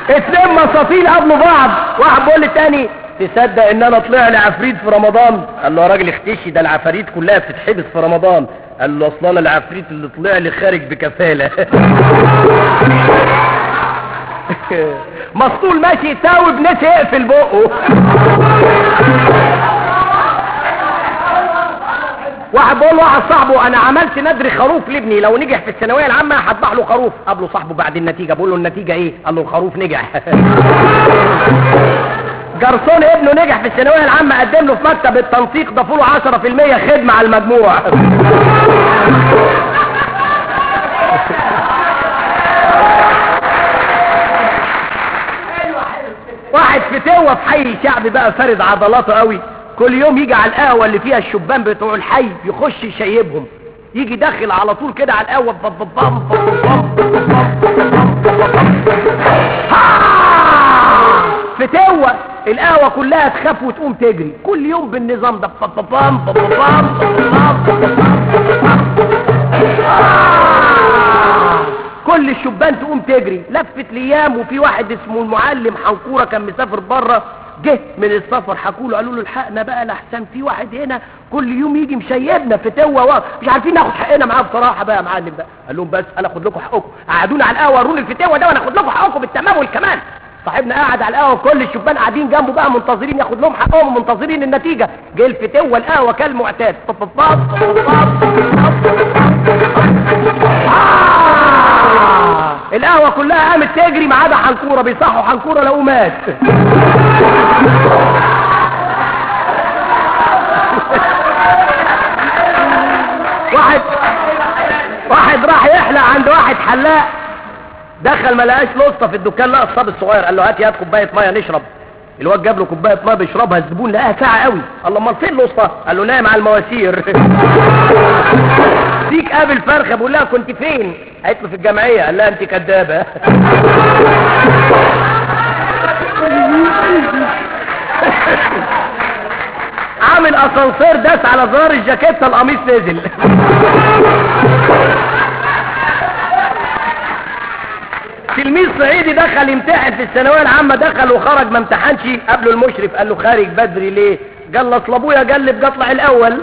اتنين مساطيل قابلوا بعض واحد بيقول للتاني تصدق ان انا طلع لي عفريت في رمضان قال له يا راجل اختشي ده العفاريت كلها بتتحبس في رمضان قال له اصلا انا العفريت اللي طلع لي خارج بكفاله مسطول ماشي يتاوب نسي يقفل بقه واحد بيقول واحد صاحبه انا عملت ندري خروف لابني لو نجح في الثانويه العامه هطبع له خروف قابله صاحبه بعد النتيجه بقول له النتيجه ايه قال له الخروف نجح جرسون ابنه نجح في الثانويه العامه قدم له في مكتب التنسيق ضافوا له 10% خدمه على المجموع واحد فتوه في حي شعبي بقى فارد عضلاته قوي كل يوم يجي على القهوه اللي فيها الشبان بتوع الحي يخش يشيبهم يجي داخل على طول كده على القهوه بام بام بام بام بام فتوه القهوه كلها تخاف وتقوم تجري كل يوم بالنظام ده بام بام بام بام بام كل الشبان تقوم تجري لفت الايام وفي واحد اسمه المعلم حنكوره كان مسافر بره جه من السفر حكوا له قالوا له الحقنا بقى لحسن في واحد هنا كل يوم يجي مشيبنا في توه مش عارفين ناخد حقنا معاه بصراحه بقى يا معلم بقى قال لهم بس انا اخد لكم حقكم قعدونا على القهوه وروني الفتوه ده وانا اخد لكم حقكم بالتمام والكمال صاحبنا قاعد على القهوه كل الشبان قاعدين جنبه بقى منتظرين ياخد لهم حقهم ومنتظرين النتيجه جه الفتوه القهوه كالمعتاد القهوه كلها قامت تجري ما عدا حنكوره بيصحوا حنكوره لو مات واحد واحد راح يحلق عند واحد حلاق دخل ما لقاش لسطه في الدكان لقى الصاب الصغير قال له هات هات كوبايه ميه نشرب الواد جاب له كوبايه ميه بيشربها الزبون لقاها ساعه قوي قال له امال فين لسطه قال له نايم على المواسير ديك قابل فرخه بيقول لها كنت فين قالت له في الجمعيه قال لها انت كدابه عامل اسانسير داس على زرار الجاكيته القميص نزل تلميذ صعيدي دخل يمتحن في الثانويه العامه دخل وخرج ما امتحنش قبله المشرف قال له خارج بدري ليه قال له اصل ابويا قلب اطلع الاول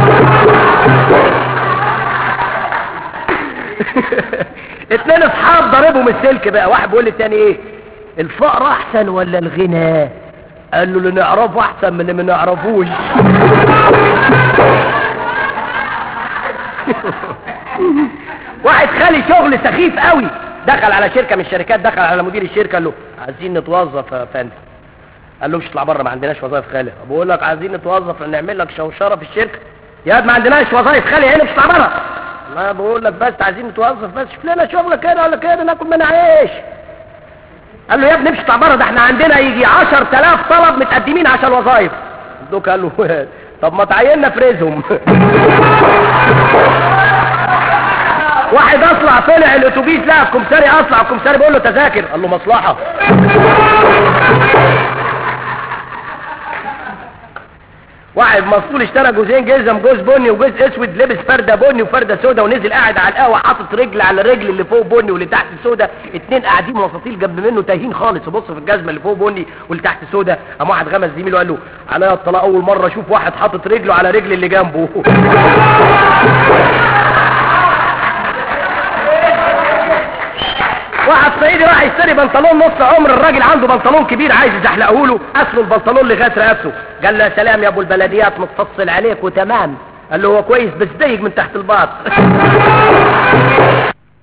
اتنين اصحاب ضربهم السلك بقى واحد بيقول للتاني ايه الفقر احسن ولا الغنى قال له اللي نعرفه احسن من اللي ما نعرفوش واحد خالي شغل سخيف قوي دخل على شركه من الشركات دخل على مدير الشركه قال له عايزين نتوظف يا فندم قال له مش اطلع بره ما عندناش وظائف خالي بقول لك عايزين نتوظف نعمل لك شوشره في الشركه يا واد ما عندناش وظائف خالي هنا مش اطلع بره ما بقول لك بس عايزين نتوظف بس شوف لنا شغل كده ولا كده ناكل منها عيش قال له يا ابني مش اطلع بره ده احنا عندنا يجي 10000 طلب متقدمين عشان الوظائف الدوك قال له طب ما تعيننا في رزهم واحد اطلع طلع الاتوبيس لا الكمساري اطلع الكمساري بيقول له تذاكر قال له مصلحه واحد مسطول اشترى جوزين جزم جوز بني وجوز اسود لبس فرده بني وفرده سودا ونزل قاعد على القهوه حاطط رجل على الرجل اللي فوق بني واللي تحت سودا اتنين قاعدين مساطيل جنب منه تايهين خالص يبص في الجزمه اللي فوق بني واللي تحت سودا قام واحد غمز زميله قال له عليا الطلاق اول مره اشوف واحد حاطط رجله على رجل اللي جنبه واحد صعيدي راح يشتري بنطلون نص عمر الراجل عنده بنطلون كبير عايز يزحلقه له قفله البنطلون لغايه رقبته قال له يا سلام يا ابو البلديات متفصل عليك وتمام قال له هو كويس بس ضيق من تحت الباط